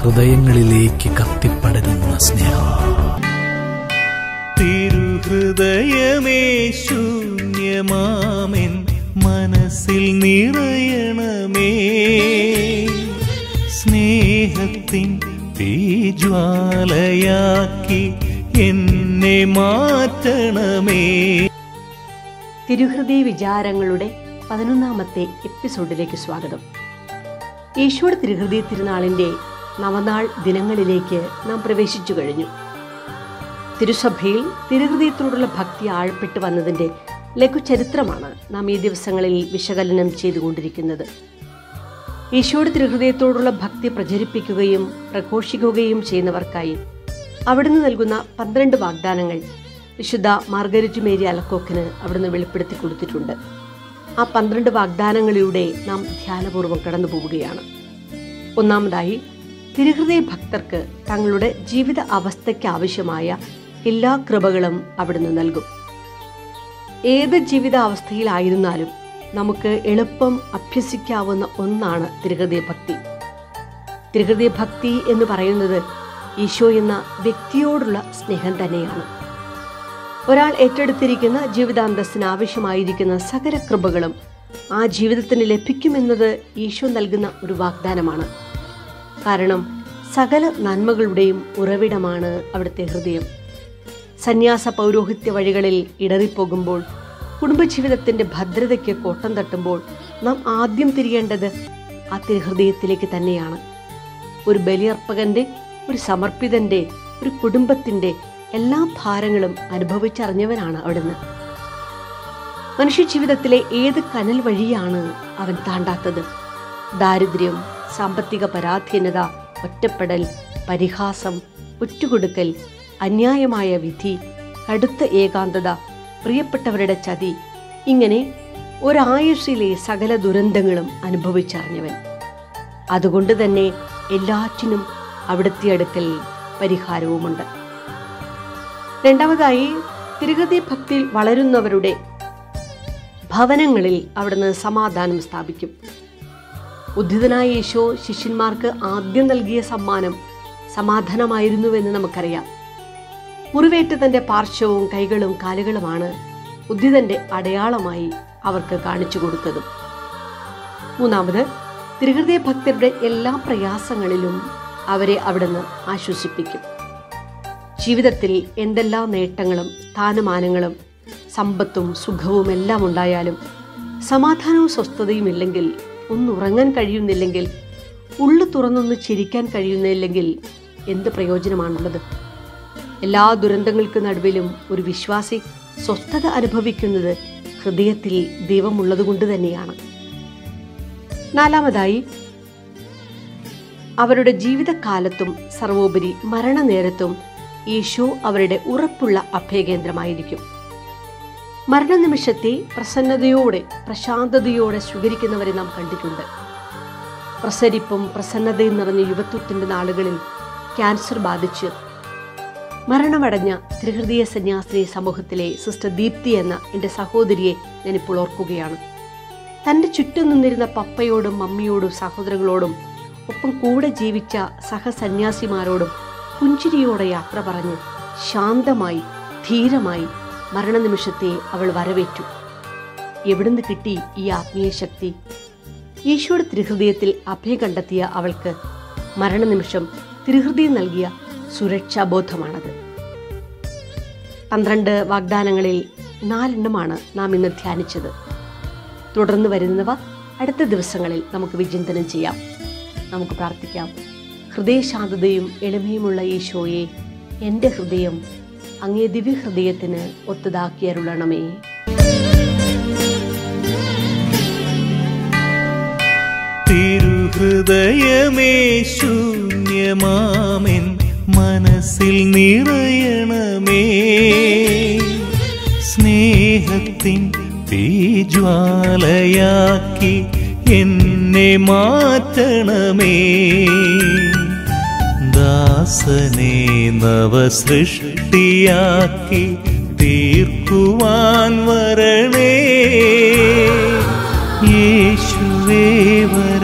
ഹൃദയങ്ങളിലേക്ക് കത്തിപ്പടരുന്ന സ്നേഹം തിരുഹൃദയമേ ശൂന്യമാമെൻ മനസ്സിൽ നിറയണമേ സ്നേഹത്തിൻ തീജ്വാലയാക്കി എന്നെ മാറ്റണമേ തിരുഹൃദയ വിചാരങ്ങളുടെ പതിനൊന്നാമത്തെ എപ്പിസോഡിലേക്ക് സ്വാഗതം ഈശോയുടെ തിരുഹൃദയ തിരുനാളിൻ്റെ നവനാൾ ദിനങ്ങളിലേക്ക് നാം പ്രവേശിച്ചു കഴിഞ്ഞു തിരുസഭയിൽ തിരുഹൃദയത്തോടുള്ള ഭക്തി ആഴപ്പെട്ടു വന്നതിൻ്റെ ലഘുചരിത്രമാണ് നാം ഈ ദിവസങ്ങളിൽ വിശകലനം ചെയ്തുകൊണ്ടിരിക്കുന്നത് ഈശോയുടെ തിരുഹൃദയത്തോടുള്ള ഭക്തി പ്രചരിപ്പിക്കുകയും പ്രഘോഷിക്കുകയും ചെയ്യുന്നവർക്കായി അവിടുന്ന് നൽകുന്ന പന്ത്രണ്ട് വാഗ്ദാനങ്ങൾ വിശുദ്ധ മാർഗരറ്റ് മേരി അലക്കോക്കിന് അവിടുന്ന് വെളിപ്പെടുത്തി കൊടുത്തിട്ടുണ്ട് ആ പന്ത്രണ്ട് വാഗ്ദാനങ്ങളിലൂടെ നാം ധ്യാനപൂർവ്വം കടന്നു പോവുകയാണ് ഒന്നാമതായി തിരുഹൃദയ ഭക്തർക്ക് തങ്ങളുടെ ജീവിത അവസ്ഥയ്ക്ക് ആവശ്യമായ എല്ലാ കൃപകളും അവിടുന്ന് നൽകും ഏത് ജീവിതാവസ്ഥയിലായിരുന്നാലും നമുക്ക് എളുപ്പം അഭ്യസിക്കാവുന്ന ഒന്നാണ് തിരുഹൃദയ ഭക്തി തിരുഹൃദയ ഭക്തി എന്ന് പറയുന്നത് ഈശോ എന്ന വ്യക്തിയോടുള്ള സ്നേഹം തന്നെയാണ് ഒരാൾ ഏറ്റെടുത്തിരിക്കുന്ന ജീവിതാന്തസ്സിന് ആവശ്യമായിരിക്കുന്ന സകല കൃപകളും ആ ജീവിതത്തിന് ലഭിക്കുമെന്നത് ഈശോ നൽകുന്ന ഒരു വാഗ്ദാനമാണ് കാരണം സകല നന്മകളുടെയും ഉറവിടമാണ് അവിടുത്തെ ഹൃദയം സന്യാസ പൗരോഹിത്യ വഴികളിൽ ഇടറിപ്പോകുമ്പോൾ കുടുംബജീവിതത്തിന്റെ ഭദ്രതയ്ക്ക് കോട്ടം തട്ടുമ്പോൾ നാം ആദ്യം തിരിയേണ്ടത് ആ തിരുഹൃദയത്തിലേക്ക് തന്നെയാണ് ഒരു ബലിയർപ്പകന്റെ ഒരു സമർപ്പിതന്റെ ഒരു കുടുംബത്തിന്റെ എല്ലാ ഭാരങ്ങളും അനുഭവിച്ചറിഞ്ഞവനാണ് അവിടുന്ന് മനുഷ്യ ജീവിതത്തിലെ ഏത് കനൽ വഴിയാണ് അവൻ താണ്ടാത്തത് ദാരിദ്ര്യം സാമ്പത്തിക പരാധീനത ഒറ്റപ്പെടൽ പരിഹാസം ഒറ്റുകൊടുക്കൽ അന്യായമായ വിധി കടുത്ത ഏകാന്തത പ്രിയപ്പെട്ടവരുടെ ചതി ഇങ്ങനെ ഒരായുസ്സിലെ സകല ദുരന്തങ്ങളും അനുഭവിച്ചറിഞ്ഞവൻ അതുകൊണ്ട് തന്നെ എല്ലാറ്റിനും അവിടുത്തെ അടുക്കൽ പരിഹാരവുമുണ്ട് രണ്ടാമതായി തിരുഗതി ഭക്തിയിൽ വളരുന്നവരുടെ ഭവനങ്ങളിൽ അവിടുന്ന് സമാധാനം സ്ഥാപിക്കും ഉദ്ധിതനായ യേശോ ശിഷ്യന്മാർക്ക് ആദ്യം നൽകിയ സമ്മാനം സമാധാനമായിരുന്നുവെന്ന് നമുക്കറിയാം മുറിവേറ്റ തന്റെ പാർശ്വവും കൈകളും കാലുകളുമാണ് ഉദ്ധിതന്റെ അടയാളമായി അവർക്ക് കാണിച്ചു കൊടുത്തതും മൂന്നാമത് തിരുഹൃദയ ഭക്തരുടെ എല്ലാ പ്രയാസങ്ങളിലും അവരെ അവിടുന്ന് ആശ്വസിപ്പിക്കും ജീവിതത്തിൽ എന്തെല്ലാം നേട്ടങ്ങളും സ്ഥാനമാനങ്ങളും സമ്പത്തും സുഖവും എല്ലാം ഉണ്ടായാലും സമാധാനവും സ്വസ്ഥതയും ഇല്ലെങ്കിൽ ഒന്നുറങ്ങാൻ കഴിയുന്നില്ലെങ്കിൽ ഉള്ളു തുറന്നൊന്ന് ചിരിക്കാൻ കഴിയുന്നില്ലെങ്കിൽ എന്ത് പ്രയോജനമാണുള്ളത് എല്ലാ ദുരന്തങ്ങൾക്ക് നടുവിലും ഒരു വിശ്വാസി സ്വസ്ഥത അനുഭവിക്കുന്നത് ഹൃദയത്തിൽ ദൈവമുള്ളതുകൊണ്ട് തന്നെയാണ് നാലാമതായി അവരുടെ ജീവിതകാലത്തും സർവോപരി മരണനേരത്തും ഈശോ അവരുടെ ഉറപ്പുള്ള അഭയകേന്ദ്രമായിരിക്കും മരണനിമിഷത്തെ പ്രസന്നതയോടെ പ്രശാന്തതയോടെ സ്വീകരിക്കുന്നവരെ നാം കണ്ടിട്ടുണ്ട് പ്രസരിപ്പും പ്രസന്നതയും നിറഞ്ഞ യുവത്വത്തിന്റെ നാളുകളിൽ ക്യാൻസർ ബാധിച്ച് മരണമടഞ്ഞ ത്രിഹൃദയ സന്യാസിനി സമൂഹത്തിലെ സിസ്റ്റർ ദീപ്തി എന്ന എൻ്റെ സഹോദരിയെ ഞാനിപ്പോൾ ഓർക്കുകയാണ് തൻ്റെ ചുറ്റും നിന്നിരുന്ന പപ്പയോടും മമ്മിയോടും സഹോദരങ്ങളോടും ഒപ്പം കൂടെ ജീവിച്ച സഹസന്യാസിമാരോടും പുഞ്ചിരിയോടെ യാത്ര പറഞ്ഞ് ശാന്തമായി ധീരമായി മരണനിമിഷത്തെ അവൾ വരവേറ്റു എവിടുന്ന് കിട്ടി ഈ ആത്മീയ ശക്തി ഈശോയുടെ തിരുഹൃദയത്തിൽ അഭയം കണ്ടെത്തിയ അവൾക്ക് മരണനിമിഷം തിരുഹൃദയം നൽകിയ സുരക്ഷാബോധമാണത് പന്ത്രണ്ട് വാഗ്ദാനങ്ങളിൽ നാലെണ്ണമാണ് നാം ഇന്ന് ധ്യാനിച്ചത് തുടർന്ന് വരുന്നവ അടുത്ത ദിവസങ്ങളിൽ നമുക്ക് വിചിന്തനം ചെയ്യാം നമുക്ക് പ്രാർത്ഥിക്കാം ഹൃദയശാന്തതയും എളിമയുമുള്ള ഈശോയെ എൻ്റെ ഹൃദയം അങ്ങേ ദിവ്യഹൃദയത്തിന് ഒത്തതാക്കി അരുളണമേ തിരുഹൃദയമേ ശൂന്യമാമെൻ മനസ്സിൽ നിറയണമേ സ്നേഹത്തിൻ തീജ്വാലയാക്കി എന്നെ മാറ്റണമേ ദാസനെ നവസൃഷ്ടിയാക്കി തീർക്കുവാൻ വരണേ യേശുവേ വര